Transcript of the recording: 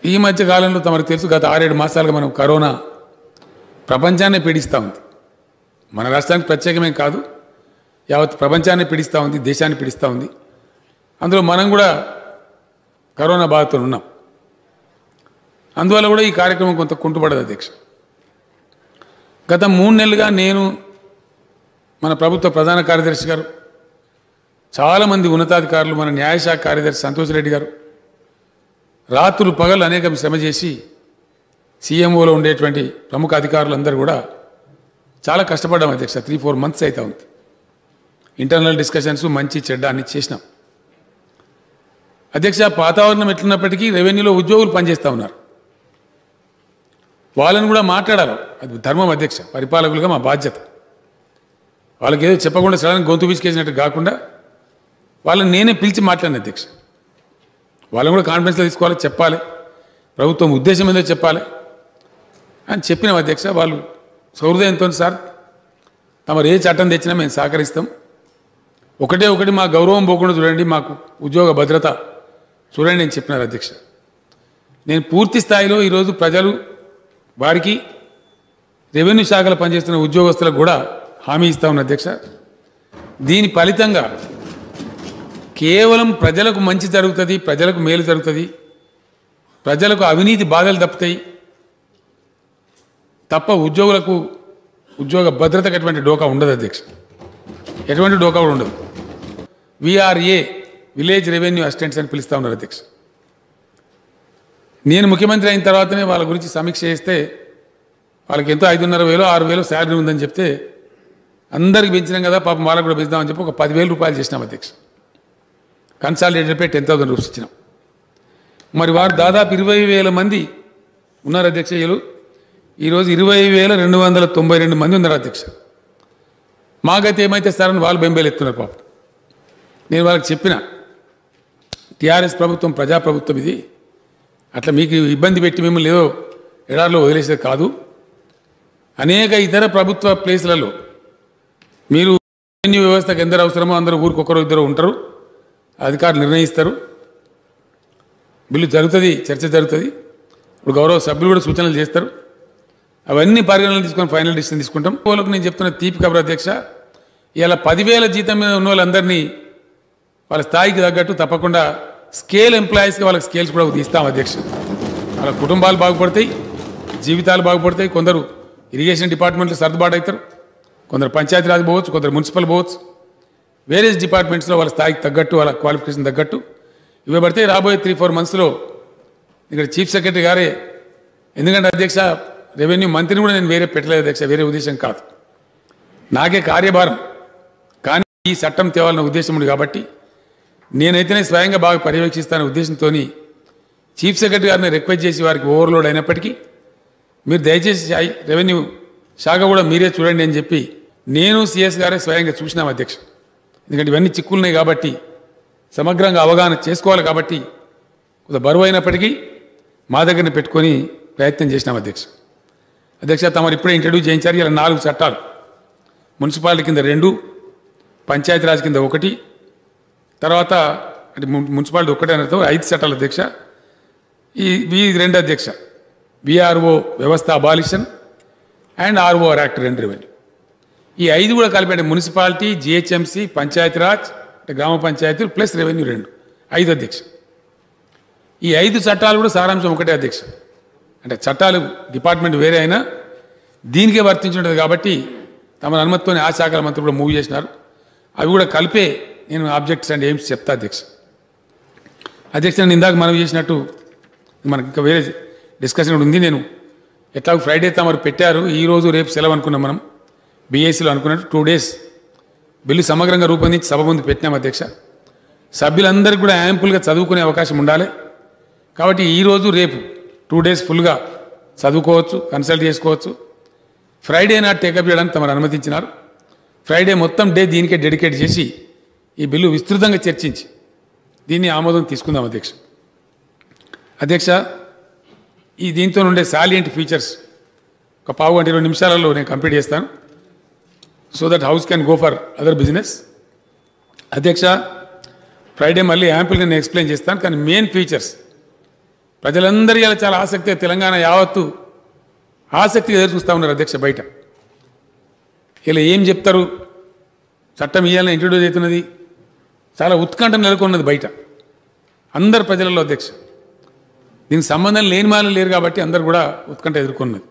ఈ మధ్య కాలంలో తమకు తెలుసు గత ఆరేడు మాసాలుగా మనం కరోనా ప్రపంచాన్ని పీడిస్తూ ఉంది మన రాష్ట్రానికి ప్రత్యేకమేం కాదు యావత్ ప్రపంచాన్ని పీడిస్తూ ఉంది దేశాన్ని పీడిస్తూ ఉంది అందులో మనం కూడా కరోనా బాధతో ఉన్నాం అందువల్ల కూడా ఈ కార్యక్రమం కొంత కుంటుపడదు అధ్యక్ష గత మూడు నెలలుగా నేను మన ప్రభుత్వ ప్రధాన కార్యదర్శి గారు చాలామంది ఉన్నతాధికారులు మన న్యాయశాఖ కార్యదర్శి సంతోష్ రెడ్డి గారు రాత్రులు పగలు అనేక శ్రమ చేసి సీఎంఓలో ఉండేటువంటి ప్రముఖ అధికారులందరూ కూడా చాలా కష్టపడ్డాం అధ్యక్ష త్రీ ఫోర్ మంత్స్ అయితే ఉంది ఇంటర్నల్ డిస్కషన్స్ మంచి చెడ్డ అన్ని చేసినాం అధ్యక్ష వాతావరణం ఎట్లున్నప్పటికీ రెవెన్యూలో ఉద్యోగులు పనిచేస్తూ ఉన్నారు వాళ్ళని కూడా మాట్లాడాలి అది ధర్మం అధ్యక్ష పరిపాలకులుగా మా బాధ్యత వాళ్ళకి ఏదో చెప్పకుండా సడన్ గొంతు పిసికేసినట్టు కాకుండా వాళ్ళని నేనే పిలిచి మాట్లాడిన అధ్యక్ష వాళ్ళని కూడా కాన్ఫిడెన్స్లో తీసుకోవాలి చెప్పాలి ప్రభుత్వం ఉద్దేశం ఏదో చెప్పాలి అని చెప్పిన అధ్యక్ష వాళ్ళు సౌహృదయంతో సార్ తమరు ఏ చట్టం తెచ్చినా మేము సహకరిస్తాం ఒకటే ఒకటి మా గౌరవం పోకుండా చూడండి మాకు ఉద్యోగ భద్రత చూడండి నేను చెప్పినారు అధ్యక్ష నేను పూర్తి స్థాయిలో ఈరోజు ప్రజలు వారికి రెవెన్యూ శాఖలో పనిచేస్తున్న ఉద్యోగస్తులకు కూడా హామీ ఇస్తా ఉన్న అధ్యక్ష దీని ఫలితంగా కేవలం ప్రజలకు మంచి జరుగుతుంది ప్రజలకు మేలు జరుగుతుంది ప్రజలకు అవినీతి బాధలు తప్పుతాయి తప్ప ఉద్యోగులకు ఉద్యోగ భద్రతకు ఎటువంటి డోకా ఉండదు అధ్యక్ష ఎటువంటి డోకా కూడా ఉండదు విఆర్ఏ విలేజ్ రెవెన్యూ అసిస్టెంట్స్ అని పిలుస్తా ఉన్నారు అధ్యక్ష నేను ముఖ్యమంత్రి అయిన తర్వాతనే వాళ్ళ గురించి సమీక్ష చేస్తే వాళ్ళకి ఎంతో ఐదున్నర వేలు ఆరు వేలు శాలరీ ఉందని చెప్తే అందరికి పెంచినాం కదా పాపం వాళ్ళకు కూడా పెంచుదామని చెప్పి ఒక పదివేల రూపాయలు చేసినాం అధ్యక్ష consolidated pay ten thousand rupees ఇచ్చినాం మరి వారు దాదాపు ఇరవై వేల మంది ఉన్నారు అధ్యక్ష వీళ్ళు ఈరోజు ఇరవై వేల రెండు వందల తొంభై రెండు మంది ఉన్నారు అధ్యక్ష మాకైతే ఏమైతే సారని వాళ్ళు బెంబేలు ఎత్తున్నారు పాపం నేను వాళ్ళకి చెప్పిన టీఆర్ఎస్ ప్రభుత్వం ప్రజాప్రభుత్వం ఇది అట్లా మీకు ఇబ్బంది పెట్టి మిమ్మల్ని ఏదో ఎడారిలో వదిలేసేది కాదు అనేక ఇతర ప్రభుత్వ ప్లేసులలో మీరు రెవెన్యూ వ్యవస్థకు ఎందరు అవసరమో అందరూ ఊరికొకరు ఇద్దరు ఉంటారు అధికారులు నిర్ణయిస్తారు బిల్లు జరుగుతుంది చర్చ జరుగుతుంది ఇప్పుడు గౌరవ సభ్యులు కూడా సూచనలు చేస్తారు అవన్నీ పరిగణనలు తీసుకొని ఫైనల్ డిసిషన్ తీసుకుంటాం వాళ్ళకు నేను చెప్తున్న తీపి కబర్ అధ్యక్ష ఇలా పదివేల జీతం మీద ఉన్న వాళ్ళందరినీ వాళ్ళ స్థాయికి తగ్గట్టు తప్పకుండా స్కేల్ ఎంప్లాయీస్కి వాళ్ళకి స్కేల్స్ కూడా తీస్తాం అధ్యక్ష వాళ్ళ కుటుంబాలు బాగుపడతాయి జీవితాలు బాగుపడతాయి కొందరు ఇరిగేషన్ డిపార్ట్మెంట్లో సర్దుబాటు అవుతారు కొందరు పంచాయతీరాజ్ పోవచ్చు కొందరు మున్సిపల్ పోవచ్చు వేరియస్ డిపార్ట్మెంట్స్లో వాళ్ళ స్థాయికి తగ్గట్టు వాళ్ళ క్వాలిఫికేషన్ తగ్గట్టు ఇవ్వబడితే రాబోయే త్రీ ఫోర్ మంత్స్లో ఇక్కడ చీఫ్ సెక్రటరీ గారే ఎందుకంటే అధ్యక్ష రెవెన్యూ మంత్రిని కూడా నేను వేరే పెట్టలేదు అధ్యక్ష వేరే ఉద్దేశం కాదు నాకే కార్యభారం కానీ ఈ చట్టం తేవాలన్న ఉద్దేశం ఉంది కాబట్టి నేనైతేనే స్వయంగా బాగా పర్యవేక్షిస్తాన ఉద్దేశంతో చీఫ్ సెక్రటరీ గారిని రిక్వెస్ట్ చేసి వారికి ఓవర్లోడ్ అయినప్పటికీ మీరు దయచేసి శాయి- రెవెన్యూ శాఖ కూడా మీరే చూడండి అని చెప్పి నేను సిఎస్ గారే స్వయంగా చూసినాం అధ్యక్ష ఎందుకంటే ఇవన్నీ చిక్కులున్నాయి కాబట్టి సమగ్రంగా అవగాహన చేసుకోవాలి కాబట్టి కొంత బరువు అయినప్పటికీ మా దగ్గరనే పెట్టుకొని ప్రయత్నం చేసినాం అధ్యక్ష అధ్యక్ష తమరు ఇప్పుడే ఇంట్రడ్యూస్ చేయించారు ఇలా నాలుగు చట్టాలు మున్సిపాలిటీ కింద రెండు పంచాయతీరాజ్ కింద ఒకటి తర్వాత అంటే మున్- మున్సిపాలిటీ ఒక్కటే అనతో ఐదు చట్టాలు అధ్యక్ష ఈ ఈ రెండు అధ్యక్ష విఆర్ఓ వ్యవస్థ అబాలిషన్ అండ్ ఆర్ఓఆర్ యాక్ట్ రెండు రెవెన్యూ ఈ ఐదు కూడా కలిపి అంటే మున్సిపాలిటీ జిహెచ్ఎంసీ పంచాయతీరాజ్ అంటే గ్రామ పంచాయతీలు ప్లస్ రెవెన్యూ రెండు ఐదు అధ్యక్ష ఈ ఐదు చట్టాలు కూడా సారాంశం ఒకటే అధ్యక్ష అంటే చట్టాలు డిపార్ట్మెంట్ వేరే అయినా దీనికే వర్తించుంటుంది కాబట్టి తమ అనుమతితోనే ఆ శాఖల మంత్రి కూడా మూవ్ చేసినారు అవి కూడా కలిపే నేను ఆబ్జెక్ట్స్ అండ్ ఎయిమ్స్ చెప్తా అధ్యక్ష అధ్యక్ష నేను ఇందాక మనం చేసినట్టు మనకి ఇంకా వేరే డిస్కషన్ కూడా ఉంది నేను ఎట్లా ఫ్రైడే తమరు పెట్టారు ఈ రోజు రేపు సెలవు అనుకున్నాం మనం బీఎస్సీలో అనుకున్నట్టు టూ డేస్ బిల్లు సమగ్రంగా రూపొందించి సభ ముందు పెట్టినాం అధ్యక్ష సభ్యులందరికీ కూడా యాంపుల్గా చదువుకునే అవకాశం ఉండాలి కాబట్టి ఈ రోజు రేపు టూ డేస్ ఫుల్గా చదువుకోవచ్చు కన్సల్ట్ చేసుకోవచ్చు ఫ్రైడే నాట్ టేకప్ చేయడానికి తమరు అనుమతించినారు ఫ్రైడే మొత్తం డే దీనికే డెడికేట్ చేసి ఈ బిల్లు విస్తృతంగా చర్చించి దీన్ని ఆమోదం తీసుకుందాం అధ్యక్ష అధ్యక్ష ఈ దీంతో ఉండే సాలియంట్ ఫీచర్స్ ఒక పావు గంట ఇరవై నిమిషాలలో నేను కంప్లీట్ చేస్తాను so that house can go for other business అధ్యక్ష ఫ్రైడే మళ్ళీ యాంపుల్గా నేను ఎక్స్ప్లెయిన్ చేస్తాను కానీ మెయిన్ ఫీచర్స్ ప్రజలందరూ ఇలా చాలా ఆసక్తిగా తెలంగాణ యావత్తు ఆసక్తిగా ఎదురు చూస్తూ ఉన్నారు అధ్యక్ష బయట ఇలా ఏం చెప్తారు చట్టం ఇవ్వాలని ఇంట్రడ్యూస్ అవుతున్నది చాలా ఉత్కంఠ నెలకొన్నది బయట అందరు ప్రజలలో అధ్యక్ష దీనికి సంబంధం లేని వాళ్ళు లేరు కాబట్టి అందరు కూడా ఉత్కంఠ ఎదుర్కొన్నది